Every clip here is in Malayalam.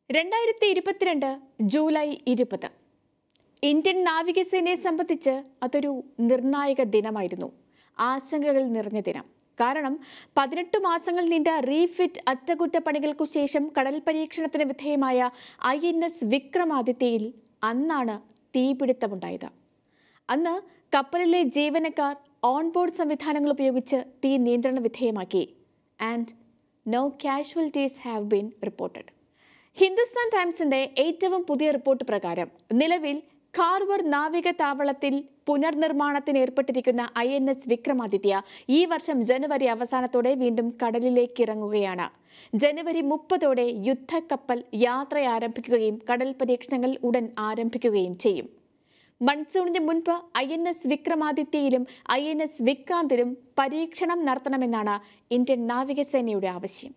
രണ്ടായിരത്തി ഇരുപത്തിരണ്ട് ജൂലൈ ഇരുപത് ഇന്ത്യൻ നാവികസേനയെ സംബന്ധിച്ച് അതൊരു നിർണായക ദിനമായിരുന്നു ആശങ്കകൾ നിറഞ്ഞ ദിനം കാരണം പതിനെട്ട് മാസങ്ങൾ നീണ്ട റീഫിറ്റ് അറ്റകുറ്റപ്പണികൾക്കു ശേഷം കടൽ പരീക്ഷണത്തിന് വിധേയമായ ഐ എൻ എസ് വിക്രമാദിത്യയിൽ അന്നാണ് തീപിടുത്തമുണ്ടായത് അന്ന് കപ്പലിലെ ജീവനക്കാർ ഓൺബോർഡ് സംവിധാനങ്ങൾ ഉപയോഗിച്ച് തീ നിയന്ത്രണ വിധേയമാക്കി and no casualties have been reported Hindustan ടൈംസിന്റെ ഏറ്റവും പുതിയ റിപ്പോർട്ട് പ്രകാരം നിലവിൽ ഖാർവർ നാവിക താവളത്തിൽ പുനർനിർമ്മാണത്തിന് ഏർപ്പെട്ടിരിക്കുന്ന ഐ എൻ എസ് വിക്രമാദിത്യ ഈ വർഷം ജനുവരി അവസാനത്തോടെ വീണ്ടും കടലിലേക്ക് ഇറങ്ങുകയാണ് ജനുവരി മുപ്പതോടെ യുദ്ധക്കപ്പൽ യാത്ര ആരംഭിക്കുകയും കടൽ പരീക്ഷണങ്ങൾ ഉടൻ ആരംഭിക്കുകയും ചെയ്യും മൺസൂണിന് മുൻപ് ഐ എൻ എസ് വിക്രമാദിത്യയിലും ഐ എൻ എസ് വിക്രാന്തിലും പരീക്ഷണം നടത്തണമെന്നാണ് ഇന്ത്യൻ നാവികസേനയുടെ ആവശ്യം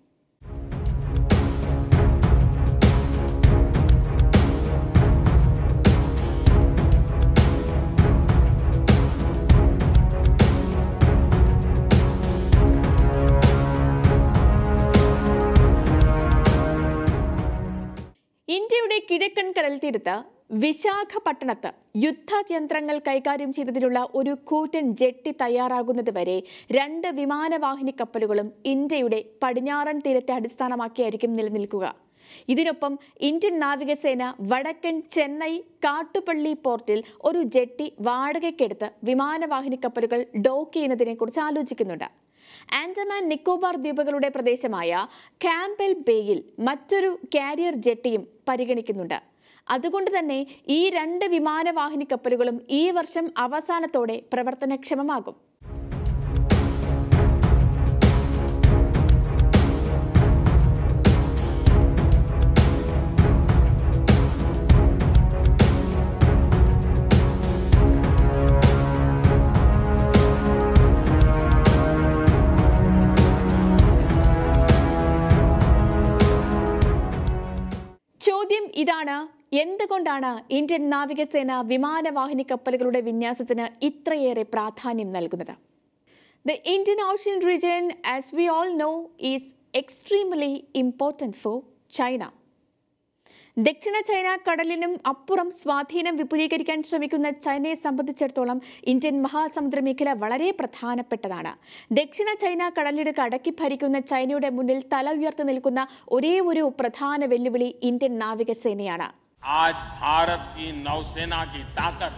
ഇന്ത്യയുടെ കിഴക്കൻ കടൽ തീരത്ത് വിശാഖപട്ടണത്ത് യുദ്ധയന്ത്രങ്ങൾ കൈകാര്യം ചെയ്തതിലുള്ള ഒരു കൂറ്റൻ ജെട്ടി തയ്യാറാകുന്നത് വരെ രണ്ട് വിമാനവാഹിനി കപ്പലുകളും ഇന്ത്യയുടെ പടിഞ്ഞാറൻ തീരത്തെ അടിസ്ഥാനമാക്കിയായിരിക്കും നിലനിൽക്കുക ഇതിനൊപ്പം ഇന്ത്യൻ നാവികസേന വടക്കൻ ചെന്നൈ കാട്ടുപള്ളി പോർട്ടിൽ ഒരു ജെട്ടി വാടകയ്ക്കെടുത്ത് വിമാനവാഹിനി കപ്പലുകൾ ഡോക്ക് ചെയ്യുന്നതിനെക്കുറിച്ച് ആലോചിക്കുന്നുണ്ട് ആൻഡമാൻ നിക്കോബാർ ദ്വീപുകളുടെ പ്രദേശമായ ക്യാമ്പൽ ബേയിൽ മറ്റൊരു കാരിയർ ജെട്ടിയും പരിഗണിക്കുന്നുണ്ട് അതുകൊണ്ട് തന്നെ ഈ രണ്ട് വിമാനവാഹിനി കപ്പലുകളും ഈ വർഷം അവസാനത്തോടെ പ്രവർത്തനക്ഷമമാകും ചോദ്യം ഇതാണ് എന്തുകൊണ്ടാണ് ഇന്ത്യൻ നാവികസേന വിമാനവാഹിനി കപ്പലുകളുടെ വിന്യാസത്തിന് ഇത്രയേറെ പ്രാധാന്യം നൽകുന്നത് the Indian ocean region as we all know is extremely important for China ദക്ഷിണ ചൈന കടലിനും അപ്പുറം സ്വാധീനം വിപുലീകരിക്കാൻ ശ്രമിക്കുന്ന ചൈനയെ സംബന്ധിച്ചിടത്തോളം ഇന്ത്യൻ മഹാസമുദ്ര മേഖല വളരെ പ്രധാനപ്പെട്ടതാണ് ദക്ഷിണ ചൈന കടലിടുക്ക് അടക്കി ഭരിക്കുന്ന ചൈനയുടെ മുന്നിൽ തല ഉയർത്തി നിൽക്കുന്ന ഒരേ ഒരു പ്രധാന വെല്ലുവിളി ഇന്ത്യൻ നാവികസേനയാണ് आज भारत की नौसेना की ताकत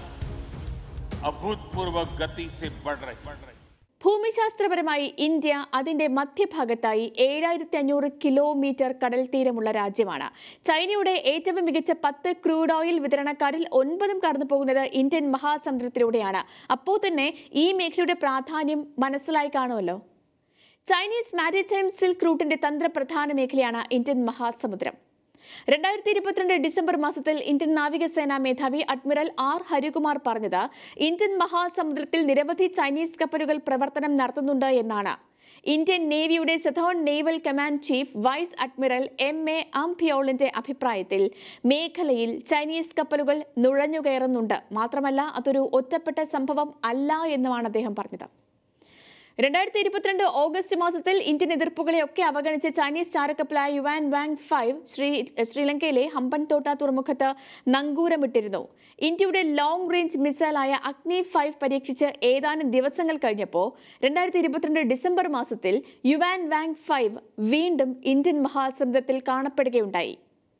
अभूतपूर्व गति से बढ़ रही बढ़ रही ഭൂമിശാസ്ത്രപരമായി ഇന്ത്യ അതിന്റെ മധ്യഭാഗത്തായി ഏഴായിരത്തി അഞ്ഞൂറ് കിലോമീറ്റർ കടൽ തീരമുള്ള രാജ്യമാണ് ചൈനയുടെ ഏറ്റവും മികച്ച പത്ത് ക്രൂഡ് ഓയിൽ വിതരണക്കാരിൽ ഒൻപതും കടന്നു പോകുന്നത് ഇന്ത്യൻ മഹാസമുദ്രത്തിലൂടെയാണ് അപ്പോൾ തന്നെ ഈ മേഖലയുടെ പ്രാധാന്യം മനസ്സിലായി കാണുമല്ലോ ചൈനീസ് മാരിടൈം സിൽക്ക് റൂട്ടിന്റെ തന്ത്രപ്രധാന മേഖലയാണ് ഇന്ത്യൻ മഹാസമുദ്രം രണ്ടായിരത്തി ഇരുപത്തിരണ്ട് ഡിസംബർ മാസത്തിൽ ഇന്ത്യൻ നാവികസേനാ മേധാവി അഡ്മിറൽ ആർ ഹരികുമാർ പറഞ്ഞത് ഇന്ത്യൻ മഹാസമുദ്രത്തിൽ നിരവധി ചൈനീസ് കപ്പലുകൾ പ്രവർത്തനം നടത്തുന്നുണ്ട് എന്നാണ് ഇന്ത്യൻ നേവിയുടെ southern naval command chief vice admiral M A അംപിയോളിന്റെ അഭിപ്രായത്തിൽ മേഖലയിൽ ചൈനീസ് കപ്പലുകൾ നുഴഞ്ഞുകയറുന്നുണ്ട് മാത്രമല്ല അതൊരു ഒറ്റപ്പെട്ട സംഭവം അല്ല എന്നുമാണ് അദ്ദേഹം പറഞ്ഞത് രണ്ടായിരത്തി ഇരുപത്തിരണ്ട് ഓഗസ്റ്റ് മാസത്തിൽ ഇന്ത്യൻ എതിർപ്പുകളെയൊക്കെ അവഗണിച്ച് ചൈനീസ് ചാരക്കപ്പലായ യുവാൻ വാങ് ഫൈവ് ശ്രീ ശ്രീലങ്കയിലെ ഹമ്പൻതോട്ട തുറമുഖത്ത് നങ്കൂരമിട്ടിരുന്നു ഇന്ത്യയുടെ ലോങ് റേഞ്ച് മിസൈലായ അഗ്നി ഫൈവ് പരീക്ഷിച്ച് ഏതാനും ദിവസങ്ങൾ കഴിഞ്ഞപ്പോൾ രണ്ടായിരത്തി ഇരുപത്തിരണ്ട് ഡിസംബർ മാസത്തിൽ യുവാൻ വാങ് ഫൈവ് വീണ്ടും ഇന്ത്യൻ മഹാസമുദ്രത്തിൽ കാണപ്പെടുകയുണ്ടായി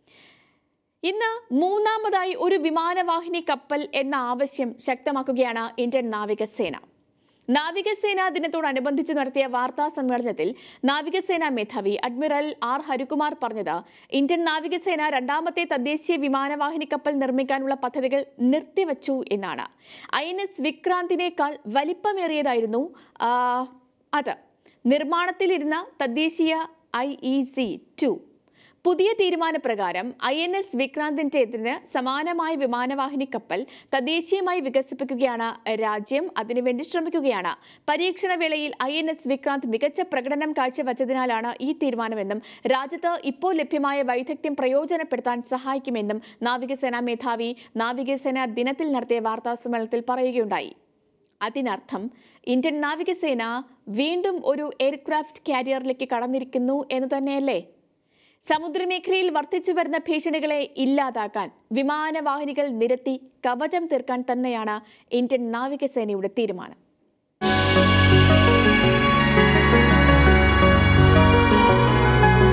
ഇന്ന് മൂന്നാമതായി ഒരു വിമാനവാഹിനി കപ്പൽ എന്ന ആവശ്യം ശക്തമാക്കുകയാണ് ഇന്ത്യൻ നാവികസേന നാവികസേനാ ദിനത്തോടനുബന്ധിച്ച് നടത്തിയ വാർത്താ സമ്മേളനത്തിൽ നാവികസേനാ മേധാവി അഡ്മിറൽ ആർ ഹരികുമാർ പറഞ്ഞത് ഇന്ത്യൻ നാവികസേന രണ്ടാമത്തെ തദ്ദേശീയ വിമാനവാഹിനി കപ്പൽ നിർമ്മിക്കാനുള്ള പദ്ധതികൾ നിർത്തിവച്ചു എന്നാണ് ഐ എൻ എസ് വിക്രാന്തിനേക്കാൾ വലിപ്പമേറിയതായിരുന്നു ആ, അത് നിർമ്മാണത്തിലിരുന്ന തദ്ദേശീയ ഐ ഇ സി ടു പുതിയ തീരുമാനപ്രകാരം ഐ എൻ എസ് വിക്രാന്തിൻ്റെതിന് സമാനമായ വിമാനവാഹിനി കപ്പൽ തദ്ദേശീയമായി വികസിപ്പിക്കുകയാണ് രാജ്യം അതിനുവേണ്ടി ശ്രമിക്കുകയാണ് പരീക്ഷണ വേളയിൽ ഐ എൻ എസ് വിക്രാന്ത് മികച്ച പ്രകടനം കാഴ്ചവച്ചതിനാലാണ് ഈ തീരുമാനമെന്നും രാജ്യത്ത് ഇപ്പോൾ ലഭ്യമായ വൈദഗ്ധ്യം പ്രയോജനപ്പെടുത്താൻ സഹായിക്കുമെന്നും നാവികസേനാ മേധാവി നാവികസേനാ ദിനത്തിൽ നടത്തിയ വാർത്താ സമ്മേളനത്തിൽ പറയുകയുണ്ടായി അതിനർത്ഥം ഇന്ത്യൻ നാവികസേന വീണ്ടും ഒരു എയർക്രാഫ്റ്റ് കാരിയറിലേക്ക് കടന്നിരിക്കുന്നു എന്ന് തന്നെയല്ലേ സമുദ്രമേഖലയിൽ വർദ്ധിച്ചു വരുന്ന ഭീഷണികളെ ഇല്ലാതാക്കാൻ വിമാനവാഹിനികൾ നിരത്തി കവചം തീർക്കാൻ തന്നെയാണ് ഇന്ത്യൻ നാവികസേനയുടെ തീരുമാനം